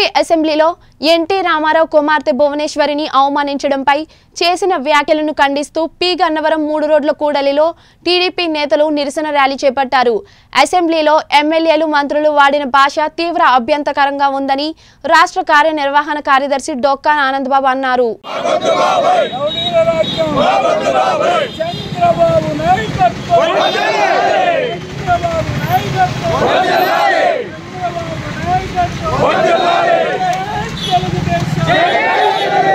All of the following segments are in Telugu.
అసెంబ్లీలో ఎన్టీ రామారావు కుమార్తె భువనేశ్వరిని అవమానించడంపై చేసిన వ్యాఖ్యలను ఖండిస్తూ పి గన్నవరం మూడు రోడ్ల కూడలిలో టీడీపీ నేతలు నిరసన ర్యాలీ చేపట్టారు అసెంబ్లీలో ఎమ్మెల్యేలు మంత్రులు వాడిన భాష తీవ్ర అభ్యంతకరంగా ఉందని రాష్ట్ర కార్యనిర్వహణ కార్యదర్శి డొక్కా ఆనందబాబు అన్నారు రౌడీల రాజ్యం చంద్రబాబు నాయకత్వం చంద్రబాబు నాయకత్వం చంద్రబాబు నాయకత్వం తెలుగుదేశం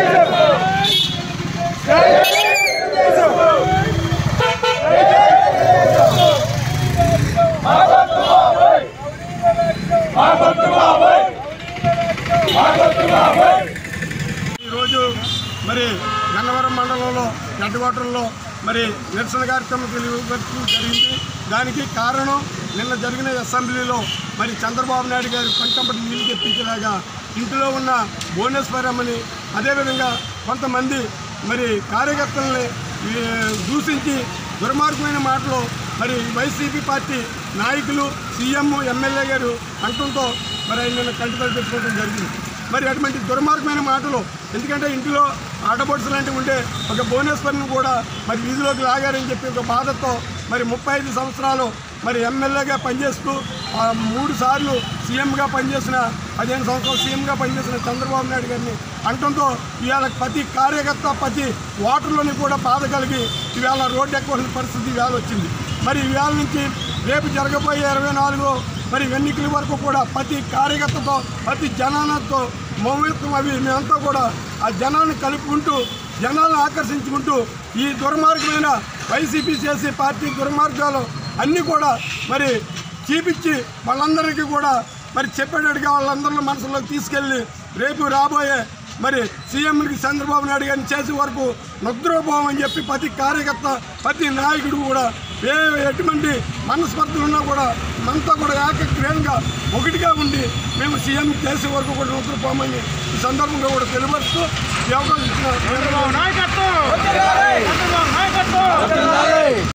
ఈరోజు మరి గన్నవరం మండలంలో హెడ్ క్వార్టర్లో మరి నిరసన కార్యక్రమం తెలియపరచడం జరిగింది దానికి కారణం నిన్న జరిగిన అసెంబ్లీలో మరి చంద్రబాబు నాయుడు గారు కొంచెంపటి నీళ్లు తెప్పించేలాగా ఇంటిలో ఉన్న భువనేశ్వరమ్మని అదేవిధంగా కొంతమంది మరి కార్యకర్తల్ని ఈ, దూషించి దుర్మార్గమైన మాటలు మరి వైసీపీ పార్టీ నాయకులు సీఎం ఎమ్మెల్యే గారు అంటంతో మరి ఆయన నిన్న కంటిపడి పెట్టుకోవడం జరిగింది మరి అటువంటి దుర్మార్గమైన మాటలు ఎందుకంటే ఇంటిలో ఆటబొట్స్ లాంటివి ఉంటే ఒక భువనేశ్వరిని కూడా మరి వీధిలోకి లాగారని చెప్పి ఒక బాధతో మరి ముప్పై ఐదు సంవత్సరాలు మరి ఎమ్మెల్యేగా పనిచేస్తూ ఆ, మూడు సార్లు సీఎంగా పనిచేసిన పదిహేను సంవత్సరాలు సీఎంగా పనిచేసిన చంద్రబాబు నాయుడు గారిని అంటంతో ఇవాళ ప్రతి కార్యకర్త ప్రతి ఓటర్లోని కూడా బాధ కలిగి ఇవాళ రోడ్డు ఎక్కవలసిన పరిస్థితి ఇవాళ వచ్చింది మరి ఇవాళ నుంచి రేపు జరగబోయే ఇరవై నాలుగు మరి ఎన్నికల వరకు కూడా ప్రతి కార్యకర్తతో ప్రతి జనాలతో మౌలికం అవి మేమంతా కూడా ఆ జనాన్ని కలుపుకుంటూ జనాలను ఆకర్షించుకుంటూ ఈ దుర్మార్గమైన వైసీపీ చేసే పార్టీ దుర్మార్గాలు అన్నీ కూడా మరి చూపించి వాళ్ళందరికీ కూడా మరి చెప్పేటట్టుగా వాళ్ళందరిలో మనసులోకి తీసుకెళ్ళి రేపు రాబోయే మరి సీఎంకి చంద్రబాబు నాయుడు గారిని చేసే వరకు నిద్రపోమని చెప్పి ప్రతి కార్యకర్త ప్రతి నాయకుడు కూడా ఏ ఎటువంటి మనస్పర్ధలు ఉన్నా కూడా మనతో కూడా ఏకగ్రీవంగా ఒకటిగా ఉండి మేము సీఎం చేసే వరకు కూడా నిద్రపోమని ఈ సందర్భంగా కూడా తెలియపరుస్తూ ఈ అవకాశం ఇచ్చిన చంద్రబాబు నాయకత్వం